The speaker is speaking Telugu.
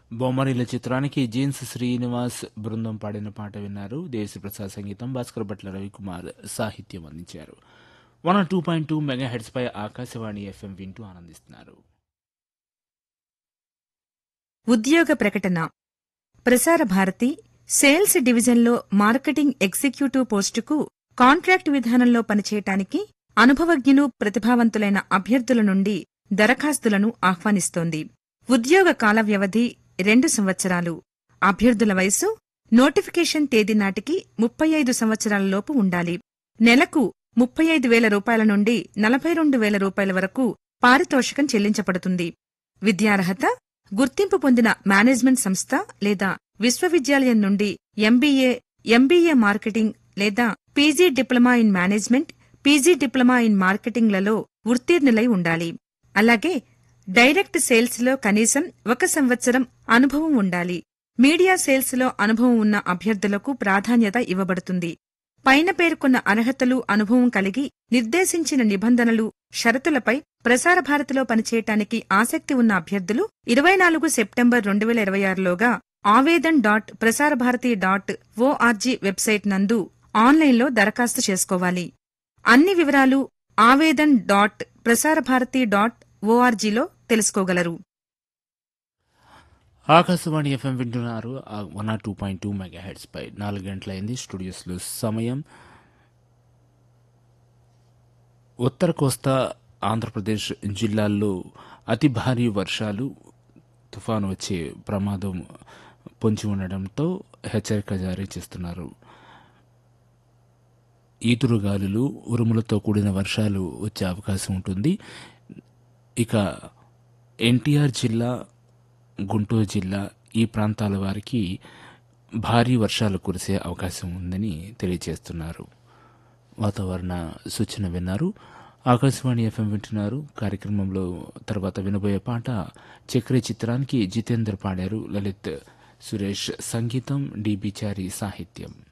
బొమ్మరిల చిత్రానికి జీన్స్ శ్రీనివాస్ బృందం పాడిన పాట విన్నారు దేశప్రసాద్ సంగీతం భాస్కర్ భట్ల రవికుమార్ సాహిత్యం అందించారు one two point two megahertz పై ఆకాశవాణి ఎఫ్ఎం వింటూ ఆనందిస్తున్నారు ఉద్యోగ ప్రకటన ప్రసార భారతి సేల్స్ డివిజన్లో మార్కెటింగ్ ఎగ్జిక్యూటివ్ పోస్టుకు కాంట్రాక్ట్ విధానంలో పనిచేయటానికి అనుభవజ్ఞులు ప్రతిభావంతులైన అభ్యర్థుల నుండి దరఖాస్తులను ఆహ్వానిస్తోంది ఉద్యోగ కాల వ్యవధి రెండు సంవత్సరాలు అభ్యర్థుల వయసు నోటిఫికేషన్ తేదీ నాటికి ముప్పై ఐదు సంవత్సరాలలోపు ఉండాలి నెలకు ముప్పై ఐదు వేల రూపాయల నుండి నలభై రెండు వేల రూపాయల వరకు పారితోషికం చెల్లించబడుతుంది విద్యార్హత గుర్తింపు పొందిన మేనేజ్మెంట్ సంస్థ లేదా విశ్వవిద్యాలయం నుండి ఎంబీఏ ఎంబీఏ మార్కెటింగ్ లేదా PG diploma in management PG diploma in మార్కెటింగ్లలో ఉత్తీర్ణులై ఉండాలి అలాగే డైరెక్ట్ సేల్స్లో కనీసం ఒక సంవత్సరం అనుభవం ఉండాలి మీడియా సేల్స్లో అనుభవం ఉన్న అభ్యర్థులకు ప్రాధాన్యత ఇవ్వబడుతుంది పైన పేర్కొన్న అర్హతలు అనుభవం కలిగి నిర్దేశించిన నిబంధనలు షరతులపై ప్రసార భారతిలో పనిచేయటానికి ఆసక్తి ఉన్న అభ్యర్థులు ఇరవై నాలుగు సెప్టెంబర్ రెండు వేల ఇరవై ఆరులోగా Aavedan dot Prasar Bharati dot ORG website నందు ఆన్లైన్లో దరఖాస్తు చేసుకోవాలి అన్ని వివరాలు ఆవేదన్ డాట్ ప్రసార భారతి డాట్ ఓఆర్జీలో తెలుసుకోగలరు ఆకాశవాణి ఎఫ్ఎం వింటున్నారు one two point two megahertz పై నాలుగు గంటలైంది స్టూడియోస్లో సమయం ఉత్తర కోస్తా ఆంధ్రప్రదేశ్ జిల్లాల్లో అతి భారీ వర్షాలు తుఫాను వచ్చే ప్రమాదం పొంచి ఉండడంతో హెచ్చరిక జారీ చేస్తున్నారు ఈదురుగాలులు ఉరుములతో కూడిన వర్షాలు వచ్చే అవకాశం ఉంటుంది ఇక ఎన్టీఆర్ జిల్లా గుంటూరు జిల్లా ఈ ప్రాంతాల వారికి భారీ వర్షాలు కురిసే అవకాశం ఉందని తెలియజేస్తున్నారు వాతావరణ సూచన విన్నారు ఆకాశవాణి ఎఫ్ఎం వింటున్నారు కార్యక్రమంలో తర్వాత వినబోయే పాట చక్రి చిత్రానికి జితేందర్ పాడారు లలిత్ సురేష్ సంగీతం డిబిచారి సాహిత్యం